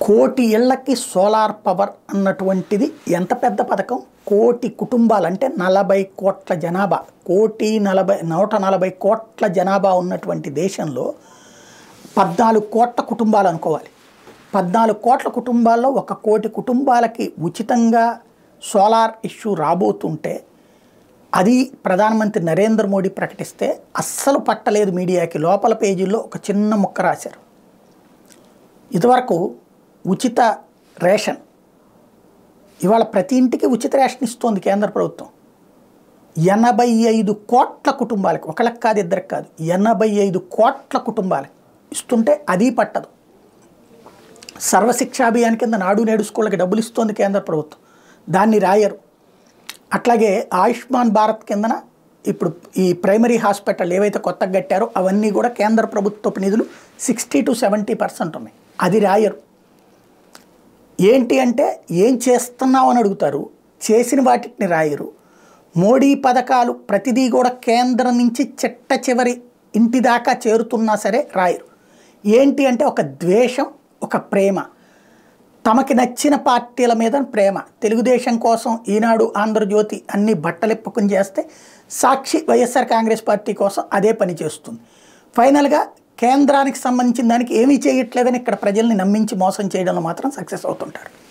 కోటి ఇళ్లకి solar power అన్నటువంటిది ఎంత పెద్ద పథకం కోటి కుటుంబాలు అంటే నలభై కోట్ల జనాభా కోటి నలభై నూట నలభై కోట్ల జనాభా ఉన్నటువంటి దేశంలో పద్నాలుగు కోట్ల కుటుంబాలు అనుకోవాలి పద్నాలుగు కోట్ల కుటుంబాల్లో ఒక కోటి కుటుంబాలకి ఉచితంగా సోలార్ ఇష్యూ రాబోతుంటే అది ప్రధానమంత్రి నరేంద్ర మోడీ ప్రకటిస్తే అస్సలు పట్టలేదు మీడియాకి లోపల పేజీల్లో ఒక చిన్న ముక్క రాశారు ఇదివరకు ఉచిత రేషన్ ఇవాళ ప్రతి ఇంటికి ఉచిత రేషన్ ఇస్తోంది కేంద్ర ప్రభుత్వం ఎనభై ఐదు కోట్ల కుటుంబాలకు ఒకళ్ళకి కాదు ఇద్దరికి కాదు ఎనభై ఐదు కోట్ల కుటుంబాలకు ఇస్తుంటే అది పట్టదు సర్వశిక్షా అభియాన్ కింద నాడు నేడు స్కూళ్ళకి డబ్బులు ఇస్తోంది కేంద్ర ప్రభుత్వం దాన్ని రాయరు అట్లాగే ఆయుష్మాన్ భారత్ కిందన ఇప్పుడు ఈ ప్రైమరీ హాస్పిటల్ ఏవైతే కొత్తగా కట్టారో అవన్నీ కూడా కేంద్ర ప్రభుత్వపు నిధులు సిక్స్టీ టు సెవెంటీ పర్సెంట్ ఉన్నాయి అది రాయరు ఏంటి అంటే ఏం చేస్తున్నావు అని అడుగుతారు చేసిన వాటిని రాయరు మోడీ పథకాలు ప్రతిదీ కూడా కేంద్రం నుంచి చిట్ట చివరి ఇంటి దాకా చేరుతున్నా సరే రాయరు ఏంటి అంటే ఒక ద్వేషం ఒక ప్రేమ తమకి నచ్చిన పార్టీల మీద ప్రేమ తెలుగుదేశం కోసం ఈనాడు ఆంధ్రజ్యోతి అన్ని బట్టలెప్పుకుని చేస్తే సాక్షి వైఎస్ఆర్ కాంగ్రెస్ పార్టీ కోసం అదే పని చేస్తుంది ఫైనల్గా కేంద్రానికి సంబంధించిన దానికి ఏమీ చేయట్లేదని ఇక్కడ ప్రజల్ని నమ్మించి మోసం చేయడంలో మాత్రం సక్సెస్ అవుతుంటారు